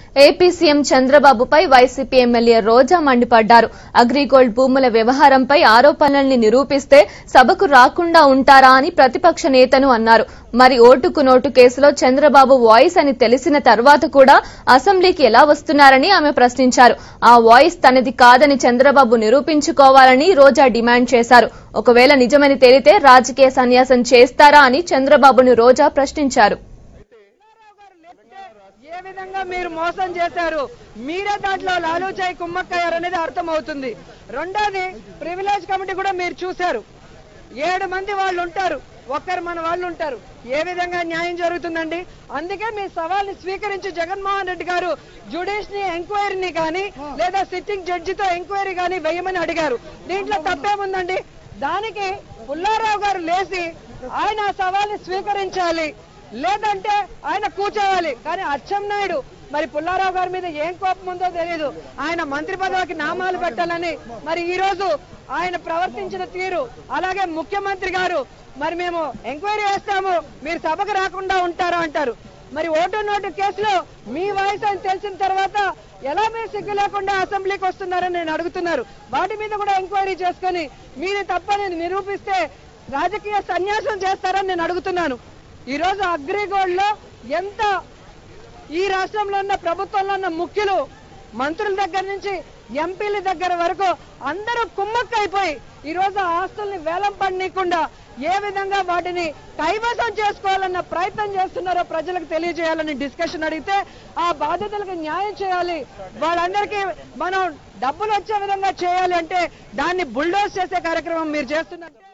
AP CM చంద్రబాబుపై YCP MLA Roja మండిపడ్డారు అగ్రిగోల్డ్ భూముల వ్యవహారంపై ఆరోపణల్ని నిరూపిస్తే సభకు రాకుండా ఉంటారా అని ప్రతిపక్ష నేతను అన్నారు మరి ఓటుకు నోటు కేసులో చంద్రబాబు వాయిస్ అని తెలిసిన తర్వాత కూడా అసెంబ్లీకి ఎలా వస్తున్నారని ఆమె ప్రశ్నించారు ఆ వాయిస్ తనది కాదని చంద్రబాబు నిరూపించుకోవాలని రోజా డిమాండ్ చేశారు ఒకవేళ నిజమని తేలితే రాజకీయ సన్యాసం చేస్తారా అని చంద్రబాబును రోజా ప్రశ్నించారు ఏ విధంగా మీరు మోసం చేశారు మీరే దాంట్లో లాలూచాయి కుమ్మక్కయ్యారు అనేది అర్థమవుతుంది రెండోది ప్రివిలేజ్ కమిటీ కూడా మీరు చూశారు ఏడు మంది వాళ్ళు ఉంటారు ఒక్కరు మన వాళ్ళు ఉంటారు ఏ విధంగా న్యాయం జరుగుతుందండి అందుకే మీ సవాల్ని స్వీకరించి జగన్మోహన్ రెడ్డి గారు జ్యుడిషియల్ ఎంక్వైరీని కానీ లేదా సిట్టింగ్ జడ్జితో ఎంక్వైరీ కానీ వేయమని అడిగారు దీంట్లో తప్పేముందండి దానికి పుల్లారావు గారు లేచి ఆయన ఆ సవాల్ని స్వీకరించాలి లేదంటే ఆయన కూర్చోవాలి కానీ అచ్చెన్నాయుడు మరి పుల్లారావు గారి మీద ఏం కోపం ఉందో తెలియదు ఆయన మంత్రి పదవికి నామాలు పెట్టాలని మరి ఈ రోజు ఆయన ప్రవర్తించిన తీరు అలాగే ముఖ్యమంత్రి గారు మరి మేము ఎంక్వైరీ చేస్తాము మీరు సభకు రాకుండా ఉంటారా అంటారు మరి ఓటు నోటు కేసులో మీ వాయిస్ అని తెలిసిన తర్వాత ఎలా మీరు సిగ్గు లేకుండా అసెంబ్లీకి వస్తున్నారని నేను అడుగుతున్నారు వాటి మీద కూడా ఎంక్వైరీ చేసుకొని మీది తప్పని నిరూపిస్తే రాజకీయ సన్యాసం చేస్తారని నేను అడుగుతున్నాను ఈ రోజు అగ్రిగోల్డ్ లో ఎంత ఈ రాష్ట్రంలో ఉన్న ప్రభుత్వంలో ఉన్న ముఖ్యులు మంత్రుల దగ్గర నుంచి ఎంపీల దగ్గర వరకు అందరూ కుమ్మక్కైపోయి ఈ రోజు ఆ ఆస్తుల్ని వేలం పడనీయకుండా ఏ విధంగా వాటిని కైవసం చేసుకోవాలన్న ప్రయత్నం చేస్తున్నారో ప్రజలకు తెలియజేయాలని డిస్కషన్ అడిగితే ఆ బాధ్యతలకు న్యాయం చేయాలి వాళ్ళందరికీ మనం డబ్బులు వచ్చే విధంగా చేయాలి అంటే దాన్ని బుల్డోజ్ చేసే కార్యక్రమం మీరు చేస్తున్నారు